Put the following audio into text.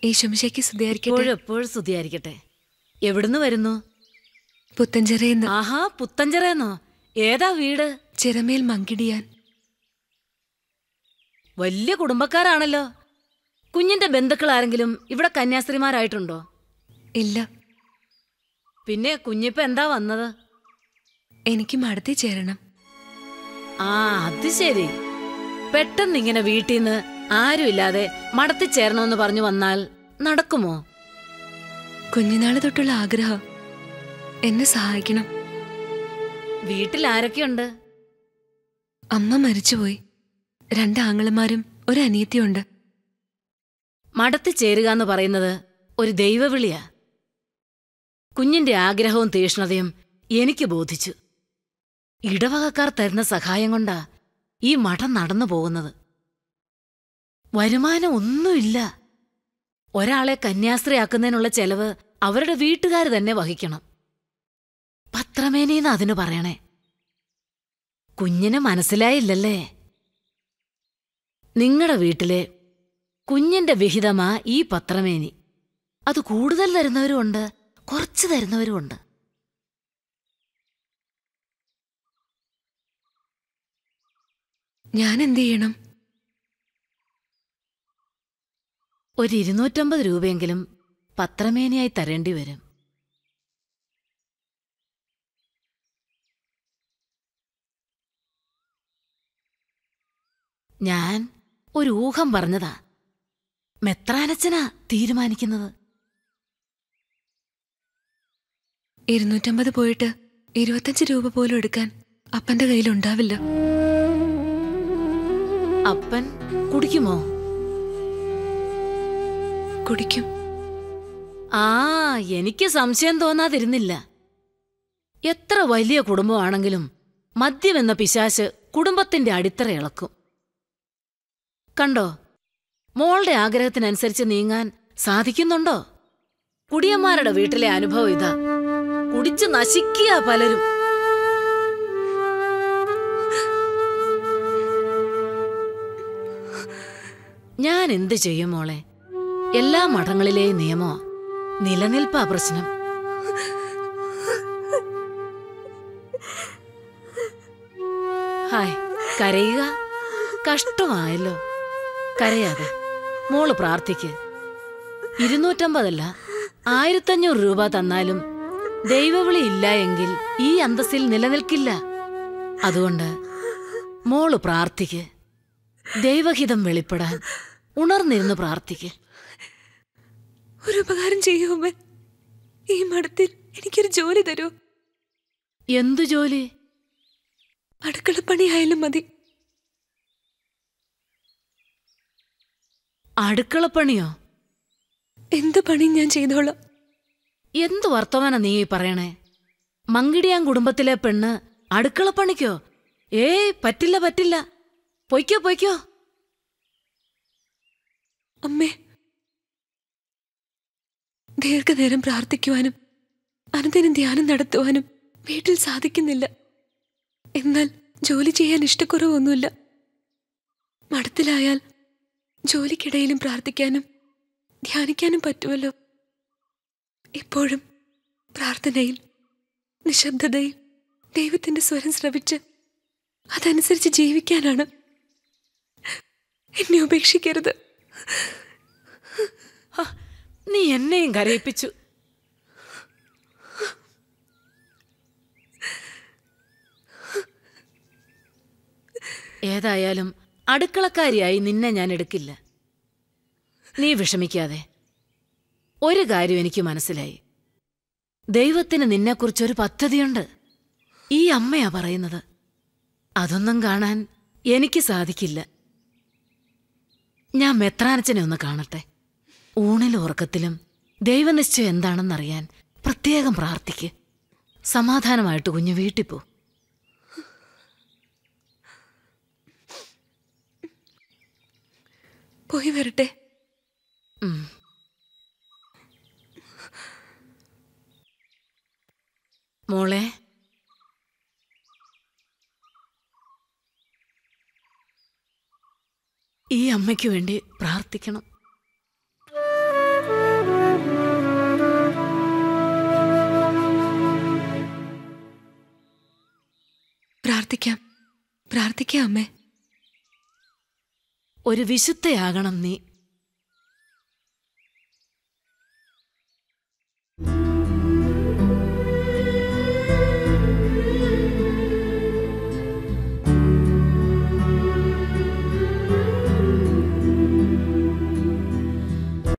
ഈശോമിശയ്ക്ക് സ്തുതിയായിരിക്കട്ടെ എപ്പോഴും എപ്പോഴും സ്തുതിയായിരിക്കട്ടെ എവിടുന്ന് വരുന്നു പുത്തഞ്ചിറയെന്ന് ആഹാ പുത്തഞ്ചിറയെന്നോ ഏതാ വീട് ചിറമേൽ മങ്കിടിയാൻ വലിയ കുടുംബക്കാരാണല്ലോ കുഞ്ഞിന്റെ ബന്ധുക്കൾ ആരെങ്കിലും ഇവിടെ കന്യാസ്ത്രീമാരായിട്ടുണ്ടോ ഇല്ല പിന്നെ കുഞ്ഞിപ്പ എന്താ വന്നത് എനിക്ക് മടത്തി ചേരണം ആ അത് ശരി പെട്ടെന്ന് ഇങ്ങനെ വീട്ടിൽ നിന്ന് ആരുമില്ലാതെ മടത്തി ചേരണമെന്ന് പറഞ്ഞു വന്നാൽ നടക്കുമോ കുഞ്ഞുനാള് തൊട്ടുള്ള ആഗ്രഹം എന്നെ സഹായിക്കണം വീട്ടിൽ ആരൊക്കെയുണ്ട് അമ്മ മരിച്ചുപോയി രണ്ട് ആങ്ങളമാരും ഒരു അനിയത്തിയുണ്ട് മടത്തി ചേരുക എന്ന് പറയുന്നത് ഒരു ദൈവവിളിയാ കുഞ്ഞിന്റെ ആഗ്രഹവും തീഷ്ണതയും എനിക്ക് ബോധിച്ചു ഇടവകക്കാർ തരുന്ന സഹായം കൊണ്ടാ ഈ മഠം നടന്നു പോകുന്നത് വരുമാനം ഒന്നുമില്ല ഒരാളെ കന്യാസ്ത്രീയാക്കുന്നതിനുള്ള ചെലവ് അവരുടെ വീട്ടുകാർ തന്നെ വഹിക്കണം പത്രമേനീന്ന് അതിന് പറയണേ കുഞ്ഞിന് മനസ്സിലായില്ലല്ലേ നിങ്ങളുടെ വീട്ടിലെ കുഞ്ഞിന്റെ വിഹിതമാ ഈ പത്രമേനി അത് കൂടുതൽ തരുന്നവരുമുണ്ട് കുറച്ച് തരുന്നവരുമുണ്ട് ഞാൻ എന്ത് ചെയ്യണം ഒരു ഇരുന്നൂറ്റമ്പത് രൂപയെങ്കിലും പത്രമേനിയായി തരേണ്ടി വരും ഞാൻ ഒരു ഊഹം പറഞ്ഞതാ മെത്രാനച്ചനാ തീരുമാനിക്കുന്നത് ഇരുന്നൂറ്റമ്പത് പോയിട്ട് ഇരുപത്തഞ്ച് രൂപ പോലും എടുക്കാൻ അപ്പന്റെ കയ്യിലുണ്ടാവില്ല അപ്പൻ കുടിക്കുമോ കുടിക്കും ആ എനിക്ക് സംശയം തോന്നാതിരുന്നില്ല എത്ര വലിയ കുടുംബമാണെങ്കിലും മദ്യമെന്ന പിശാശ് കുടുംബത്തിന്റെ അടിത്തറ ഇളക്കും കണ്ടോ മോളുടെ ആഗ്രഹത്തിനനുസരിച്ച് നീങ്ങാൻ സാധിക്കുന്നുണ്ടോ കുടിയന്മാരുടെ വീട്ടിലെ അനുഭവം ഇതാ കുടിച്ച് നശിക്കുക പലരും ഞാൻ എന്ത് ചെയ്യും മോളെ എല്ലാ മഠങ്ങളിലെയും നിയമമാ നിലനിൽപ്പാ പ്രശ്നം ഹായ് കരയുക കഷ്ടമായല്ലോ കരയാതെ മോള് പ്രാർത്ഥിക്ക് ഇരുന്നൂറ്റമ്പതല്ല ആയിരത്തഞ്ഞൂറ് രൂപ തന്നാലും ദൈവവിളി ഇല്ല എങ്കിൽ ഈ അന്തസ്സിൽ നിലനിൽക്കില്ല അതുകൊണ്ട് മോള് പ്രാർത്ഥിക്ക് ദൈവഹിതം വെളിപ്പെടാൻ ഉണർന്നിരുന്ന് പ്രാർത്ഥിക്ക് ഒരു ഉപകാരം ചെയ്യൂ അമ്മൻ ഈ മഠത്തിൽ എനിക്കൊരു ജോലി തരൂ എന്തു ജോലി അടുക്കളപ്പണിയായാലും മതി അടുക്കളപ്പണിയോ എന്ത് പണിയും ഞാൻ ചെയ്തോളാം എന്തു വർത്തമാന നീ ഈ പറയണേ മങ്കിടിയാൻ കുടുംബത്തിലെ പെണ്ണ് അടുക്കളപ്പണിക്കോ ഏയ് പറ്റില്ല പറ്റില്ല പൊയ്ക്കോ പൊയ്ക്കോ അമ്മേ ദീർഘനേരം പ്രാർത്ഥിക്കുവാനും അനുദിനം ധ്യാനം നടത്തുവാനും വീട്ടിൽ സാധിക്കുന്നില്ല എന്നാൽ ജോലി ചെയ്യാൻ ഇഷ്ടക്കുറവൊന്നുമില്ല മഠത്തിലായാൽ ജോലിക്കിടയിലും പ്രാർത്ഥിക്കാനും ധ്യാനിക്കാനും പറ്റുമല്ലോ ഇപ്പോഴും പ്രാർത്ഥനയിൽ നിശബ്ദതയിൽ ദൈവത്തിന്റെ സ്വരം ശ്രവിച്ച് അതനുസരിച്ച് ജീവിക്കാനാണ് എന്നെ ഉപേക്ഷിക്കരുത് ഹ, നീ എന്നെയും കരയിപ്പിച്ചു ഏതായാലും അടുക്കളക്കാരിയായി നിന്നെ ഞാൻ എടുക്കില്ല നീ വിഷമിക്കാതെ ഒരു കാര്യം എനിക്ക് മനസ്സിലായി ദൈവത്തിന് നിന്നെക്കുറിച്ചൊരു പദ്ധതിയുണ്ട് ഈ അമ്മയാ പറയുന്നത് അതൊന്നും കാണാൻ എനിക്ക് സാധിക്കില്ല ഞാൻ മെത്രാനച്ചനെ ഒന്ന് കാണട്ടെ ഊണിലും ഉറക്കത്തിലും ദൈവനിശ്ചയം എന്താണെന്നറിയാൻ പ്രത്യേകം പ്രാർത്ഥിക്ക് സമാധാനമായിട്ട് കുഞ്ഞു വീട്ടിൽ പോ പോയി വരട്ടെ ഉം. മോളെ ഈ അമ്മയ്ക്ക് വേണ്ടി പ്രാർത്ഥിക്കണം പ്രാർത്ഥിക്കാം പ്രാർത്ഥിക്കാം അമ്മേ ഒരു വിശുദ്ധയാകണം നീ